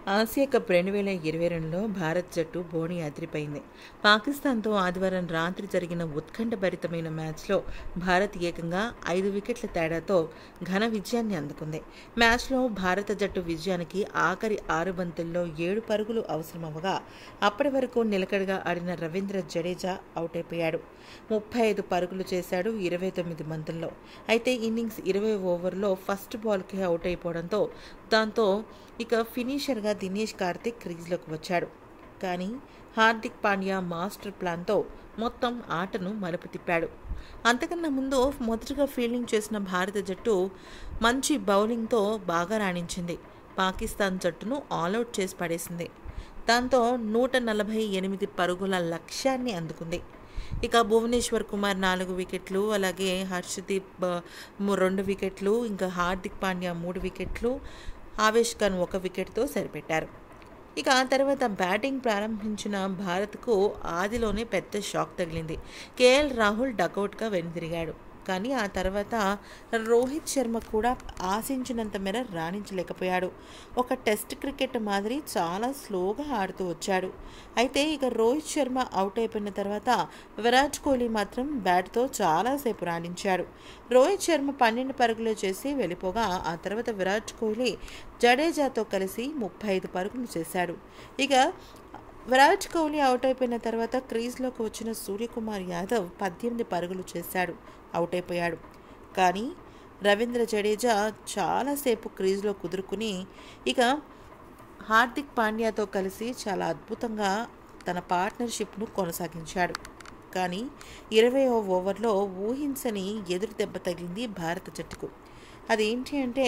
Asia cup రెండు వేల ఇరవై రెండులో భారత్ జట్టు బోణి అదిరిపోయింది పాకిస్తాన్తో ఆదివారం రాత్రి జరిగిన ఉత్కంఠభరితమైన మ్యాచ్లో భారత్ ఏకంగా ఐదు వికెట్ల తేడాతో ఘన విజయాన్ని అందుకుంది మ్యాచ్లో భారత జట్టు విజయానికి ఆఖరి ఆరు బంతుల్లో ఏడు పరుగులు అవసరమవగా అప్పటి వరకు నిలకడగా ఆడిన రవీంద్ర జడేజా అవుట్ అయిపోయాడు ముప్పై ఐదు పరుగులు చేశాడు ఇరవై తొమ్మిది బంతుల్లో అయితే ఇన్నింగ్స్ ఇరవై ఓవర్లో ఫస్ట్ బాల్కి అవుట్ అయిపోవడంతో దాంతో ఇక ఫినిషర్గా దినేష్ కార్తిక్ క్రీజ్లోకి వచ్చాడు కానీ హార్దిక్ పాండ్యా మాస్టర్ ప్లాన్తో మొత్తం ఆటను మలుపు తిప్పాడు అంతకన్నా ముందు మొదటగా ఫీల్డింగ్ చేసిన భారత జట్టు మంచి బౌలింగ్తో బాగా రాణించింది పాకిస్తాన్ జట్టును ఆల్అవుట్ చేసి పడేసింది దాంతో నూట నలభై ఎనిమిది పరుగుల లక్ష్యాన్ని అందుకుంది ఇక భువనేశ్వర్ కుమార్ నాలుగు వికెట్లు అలాగే హర్షదీప్ రెండు వికెట్లు ఇంకా హార్దిక్ పాండ్యా మూడు వికెట్లు ఆవేష్ ఖాన్ ఒక వికెట్తో సరిపెట్టారు ఇక ఆ తర్వాత బ్యాటింగ్ ప్రారంభించిన భారత్కు ఆదిలోనే పెద్ద షాక్ తగిలింది కేఎల్ రాహుల్ డకౌట్గా వెనుదిరిగాడు కానీ ఆ తర్వాత రోహిత్ శర్మ కూడా ఆశించినంత మేర రాణించలేకపోయాడు ఒక టెస్ట్ క్రికెట్ మాదిరి చాలా స్లోగా ఆడుతూ వచ్చాడు అయితే ఇక రోహిత్ శర్మ అవుట్ అయిపోయిన తర్వాత విరాట్ కోహ్లీ మాత్రం బ్యాట్తో చాలాసేపు రాణించాడు రోహిత్ శర్మ పన్నెండు పరుగులు చేసి వెళ్ళిపోగా ఆ తర్వాత విరాట్ కోహ్లీ జడేజాతో కలిసి ముప్పై ఐదు పరుగులు చేశాడు ఇక విరాట్ కోహ్లీ అవుట్ అయిపోయిన తర్వాత క్రీజ్లోకి వచ్చిన సూర్యకుమార్ యాదవ్ పద్దెనిమిది పరుగులు చేశాడు అవుట్ అయిపోయాడు కానీ రవీంద్ర జడేజా చాలాసేపు క్రీజ్లో కుదురుకుని ఇక హార్దిక్ పాండ్యాతో కలిసి చాలా అద్భుతంగా తన పార్ట్నర్షిప్ను కొనసాగించాడు కానీ ఇరవై ఓవర్లో ఊహించని ఎదురు దెబ్బ తగిలింది భారత జట్టుకు అదేంటి అంటే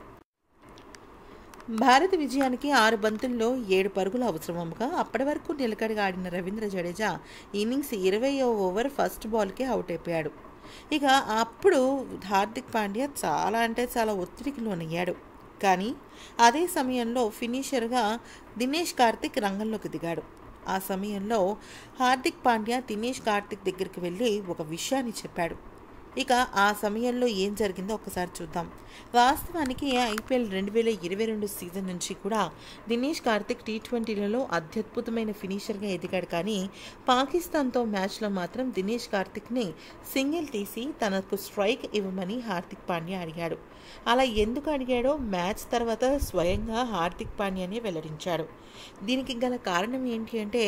భారత విజయానికి ఆరు బంతుల్లో ఏడు పరుగులు అవసరమగా అప్పటి వరకు నిలకడగా ఆడిన రవీంద్ర జడేజా ఇన్నింగ్స్ ఇరవై ఓవర్ ఫస్ట్ బాల్కే అవుట్ అయిపోయాడు ఇక అప్పుడు హార్దిక్ పాండ్యా చాలా అంటే చాలా ఒత్తిడికి లోనయ్యాడు కానీ అదే సమయంలో ఫినిషర్గా దినేష్ కార్తిక్ రంగంలోకి దిగాడు ఆ సమయంలో హార్దిక్ పాండ్యా దినేష్ కార్తిక్ దగ్గరికి వెళ్ళి ఒక విషయాన్ని చెప్పాడు ఇక ఆ సమయంలో ఏం జరిగిందో ఒకసారి చూద్దాం వాస్తవానికి ఐపీఎల్ రెండు వేల ఇరవై రెండు సీజన్ నుంచి కూడా దినేష్ కార్తిక్ టీ ట్వంటీలలో అత్యద్భుతమైన ఫినిషర్గా ఎదిగాడు కానీ పాకిస్తాన్తో మ్యాచ్లో మాత్రం దినేష్ కార్తిక్ని సింగిల్ తీసి తనకు స్ట్రైక్ ఇవ్వమని హార్దిక్ పాండ్యా అడిగాడు అలా ఎందుకు అడిగాడో మ్యాచ్ తర్వాత స్వయంగా హార్దిక్ పాండ్యానే వెల్లడించాడు దీనికి గల కారణం ఏంటి అంటే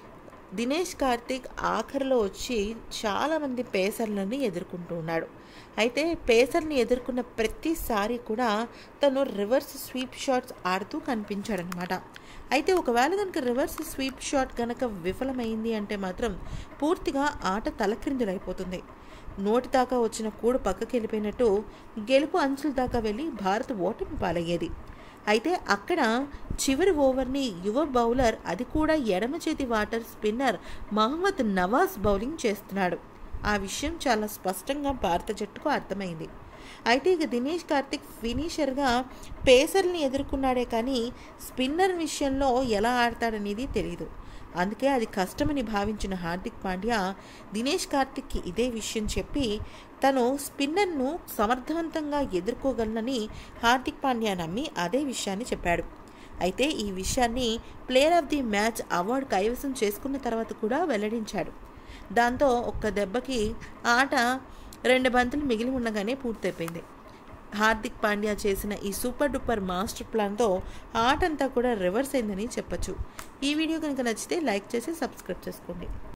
దినేష్ కార్తిక్ ఆఖరిలో వచ్చి చాలామంది పేసర్లను ఎదుర్కొంటూ ఉన్నాడు అయితే పేసర్ని ఎదుర్కొన్న ప్రతిసారి కూడా తను రివర్స్ స్వీప్ షాట్స్ ఆడుతూ కనిపించాడనమాట అయితే ఒకవేళ కనుక రివర్స్ స్వీప్ షాట్ కనుక విఫలమైంది అంటే మాత్రం పూర్తిగా ఆట తలక్రిందులైపోతుంది నోటి దాకా వచ్చిన కూడు పక్కకి వెళ్ళిపోయినట్టు గెలుపు అంచుల దాకా వెళ్ళి భారత్ ఓటమి పాలయ్యేది అయితే అక్కడ చివరి ఓవర్ని యువ బౌలర్ అది కూడా ఎడమ చేతి వాటర్ స్పిన్నర్ మహమ్మద్ నవాజ్ బౌలింగ్ చేస్తున్నాడు ఆ విషయం చాలా స్పష్టంగా భారత జట్టుకు అర్థమైంది అయితే ఇక దినేష్ కార్తిక్ ఫినిషర్గా పేసర్ని ఎదుర్కొన్నాడే కానీ స్పిన్నర్ విషయంలో ఎలా ఆడతాడనేది తెలియదు అందుకే అది కష్టమని భావించిన హార్దిక్ పాండ్యా దినేష్ కార్తిక్కి ఇదే విషయం చెప్పి తను స్పిన్నర్ను సమర్థవంతంగా ఎదుర్కోగలనని హార్దిక్ పాండ్యా నమ్మి అదే విషయాన్ని చెప్పాడు అయితే ఈ విషయాన్ని player of the match award కైవసం చేసుకున్న తర్వాత కూడా వెల్లడించాడు దాంతో ఒక్క దెబ్బకి ఆట రెండు బంతులు మిగిలి ఉండగానే పూర్తయిపోయింది హార్దిక్ పాండ్యా చేసిన ఈ సూపర్ డూపర్ మాస్టర్ ప్లాన్తో ఆట అంతా కూడా రివర్స్ అయిందని చెప్పొచ్చు ఈ వీడియో కనుక నచ్చితే లైక్ చేసి సబ్స్క్రైబ్ చేసుకోండి